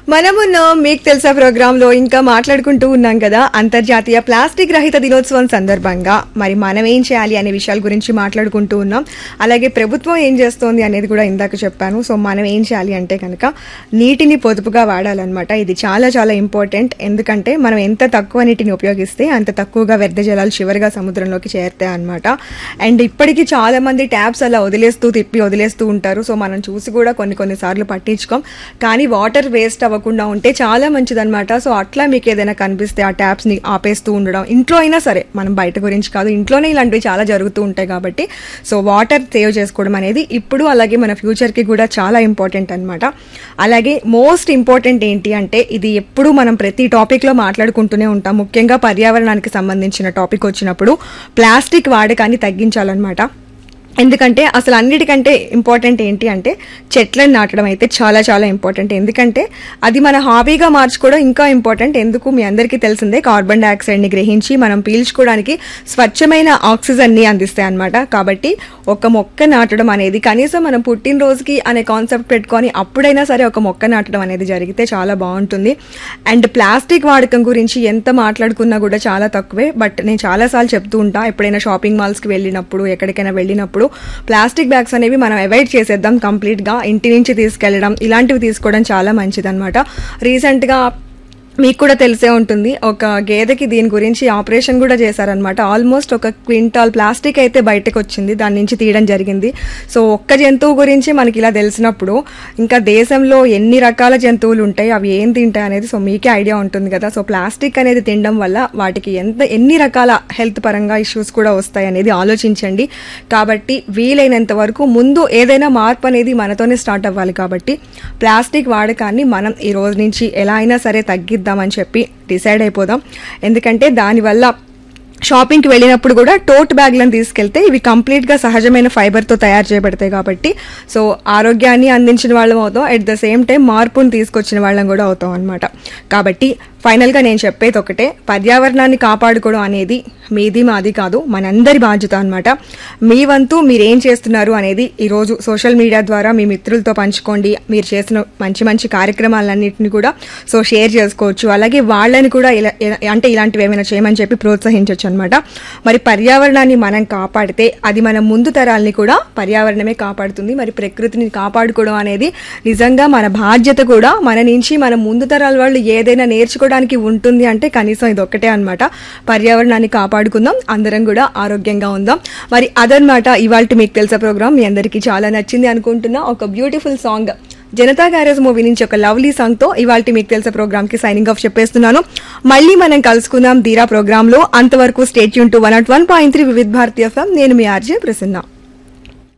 మనమున్న మీకు తెలుసా ప్రోగ్రామ్ లో ఇంకా మాట్లాడుకుంటూ ఉన్నాం కదా అంతర్జాతీయ ప్లాస్టిక్ రహిత దినోత్సవం సందర్భంగా మరి మనం ఏం చేయాలి అనే విషయాల గురించి మాట్లాడుకుంటూ ఉన్నాం అలాగే ప్రభుత్వం ఏం చేస్తోంది అనేది కూడా ఇందాక చెప్పాను సో మనం ఏం చేయాలి అంటే కనుక నీటిని పొదుపుగా వాడాలన్నమాట ఇది చాలా చాలా ఇంపార్టెంట్ ఎందుకంటే మనం ఎంత తక్కువ నీటిని ఉపయోగిస్తే అంత తక్కువగా వ్యర్థ జలాలు చివరిగా సముద్రంలోకి చేరుతాయి అనమాట అండ్ ఇప్పటికీ చాలా మంది ట్యాప్స్ అలా వదిలేస్తూ తిప్పి వదిలేస్తూ ఉంటారు సో మనం చూసి కూడా కొన్ని కొన్ని సార్లు పట్టించుకోం కానీ వాటర్ వేస్ట్ అవ్వకుండా ఉంటే చాలా మంచిదన్నమాట సో అట్లా మీకు ఏదైనా కనిపిస్తే ఆ ట్యాప్స్ ని ఆపేస్తూ ఉండడం ఇంట్లో అయినా సరే మనం బయట గురించి కాదు ఇంట్లోనే ఇలాంటివి చాలా జరుగుతూ ఉంటాయి కాబట్టి సో వాటర్ సేవ్ చేసుకోవడం అనేది ఇప్పుడు అలాగే మన ఫ్యూచర్ కి కూడా చాలా ఇంపార్టెంట్ అన్నమాట అలాగే మోస్ట్ ఇంపార్టెంట్ ఏంటి అంటే ఇది ఎప్పుడు మనం ప్రతి టాపిక్ లో మాట్లాడుకుంటూనే ఉంటాం ముఖ్యంగా పర్యావరణానికి సంబంధించిన టాపిక్ వచ్చినప్పుడు ప్లాస్టిక్ వాడకాన్ని తగ్గించాలన్నమాట ఎందుకంటే అసలు అన్నిటికంటే ఇంపార్టెంట్ ఏంటి అంటే చెట్లను నాటడం అయితే చాలా చాలా ఇంపార్టెంట్ ఎందుకంటే అది మన హాబీగా మార్చుకోవడం ఇంకా ఇంపార్టెంట్ ఎందుకు మీ అందరికీ తెలిసిందే కార్బన్ డైఆక్సైడ్ని గ్రహించి మనం పీల్చుకోవడానికి స్వచ్ఛమైన ఆక్సిజన్ని అందిస్తాయి అనమాట కాబట్టి ఒక మొక్క నాటడం అనేది కనీసం మనం పుట్టినరోజుకి అనే కాన్సెప్ట్ పెట్టుకొని అప్పుడైనా సరే ఒక మొక్క నాటడం అనేది జరిగితే చాలా బాగుంటుంది అండ్ ప్లాస్టిక్ వాడకం గురించి ఎంత మాట్లాడుకున్నా కూడా చాలా తక్కువే బట్ నేను చాలాసార్లు చెప్తూ ఉంటా ఎప్పుడైనా షాపింగ్ మాల్స్కి వెళ్ళినప్పుడు ఎక్కడికైనా వెళ్ళినప్పుడు ప్లాస్టిక్ బ్యాగ్స్ అనేవి మనం అవాయిడ్ చేసేద్దాం కంప్లీట్గా ఇంటి నుంచి తీసుకెళ్లడం ఇలాంటివి తీసుకోవడం చాలా మంచిదన్నమాట రీసెంట్గా మీకు కూడా తెలిసే ఉంటుంది ఒక గేదెకి దీని గురించి ఆపరేషన్ కూడా చేశారనమాట ఆల్మోస్ట్ ఒక క్వింటాల్ ప్లాస్టిక్ అయితే బయటకు వచ్చింది దాని నుంచి తీయడం జరిగింది సో ఒక్క జంతువు గురించి మనకి ఇలా తెలిసినప్పుడు ఇంకా దేశంలో ఎన్ని రకాల జంతువులు ఉంటాయి అవి ఏం తింటాయి అనేది సో మీకే ఐడియా ఉంటుంది కదా సో ప్లాస్టిక్ అనేది తినడం వల్ల వాటికి ఎంత ఎన్ని రకాల హెల్త్ పరంగా ఇష్యూస్ కూడా వస్తాయి అనేది ఆలోచించండి కాబట్టి వీలైనంత వరకు ముందు ఏదైనా మార్పు అనేది మనతోనే స్టార్ట్ అవ్వాలి కాబట్టి ప్లాస్టిక్ వాడకాన్ని మనం ఈ రోజు నుంచి ఎలా అయినా సరే తగ్గిద్దామని చెప్పి డిసైడ్ అయిపోదాం ఎందుకంటే దానివల్ల షాపింగ్కి వెళ్ళినప్పుడు కూడా టోట్ బ్యాగ్లను తీసుకెళ్తే ఇవి కంప్లీట్గా సహజమైన ఫైబర్తో తయారు చేయబడతాయి కాబట్టి సో ఆరోగ్యాన్ని అందించిన వాళ్ళం అవుతాం అట్ ద సేమ్ టైం మార్పును తీసుకొచ్చిన వాళ్ళం కూడా అవుతాం అనమాట కాబట్టి ఫైనల్గా నేను చెప్పేది ఒకటే పర్యావరణాన్ని కాపాడుకోవడం అనేది మీది మాది కాదు మనందరి బాధ్యత అనమాట మీ వంతు మీరేం చేస్తున్నారు అనేది ఈరోజు సోషల్ మీడియా ద్వారా మీ మిత్రులతో పంచుకోండి మీరు చేసిన మంచి మంచి కార్యక్రమాలన్నింటినీ కూడా సో షేర్ చేసుకోవచ్చు అలాగే వాళ్ళని కూడా ఇలా ఇలా- అంటే ఇలాంటివి ఏమైనా చేయమని చెప్పి ప్రోత్సహించవచ్చు అనమాట మరి పర్యావరణాన్ని మనం కాపాడితే అది మన ముందు తరాల్ని కూడా పర్యావరణమే కాపాడుతుంది మరి ప్రకృతిని కాపాడుకోవడం అనేది నిజంగా మన బాధ్యత కూడా మన నుంచి మన ముందు తరాల వాళ్ళు ఏదైనా నేర్చుకోవడానికి ఉంటుంది అంటే కనీసం ఇది ఒక్కటే అనమాట పర్యావరణాన్ని కాపాడుకుందాం అందరం కూడా ఆరోగ్యంగా ఉందాం మరి అదనమాట ఇవాళ మీకు తెలుసా ప్రోగ్రామ్ మీ అందరికీ చాలా నచ్చింది అనుకుంటున్నా ఒక beautiful song Janatha garage movie నుంచి ఒక లవ్లీ సాంగ్ తో ఇవాళ మీకు తెలిసే ప్రోగ్రామ్ కి సైనింగ్ ఆఫ్ చెప్పేస్తున్నాను మళ్ళీ మనం కలుసుకుందాం ధీరా ప్రోగ్రామ్ లో అంతవరకు స్టేట్ యూన్ to one nought one point three Vividh Bharatiya FM నేను మీ ఆర్జే ప్రసన్న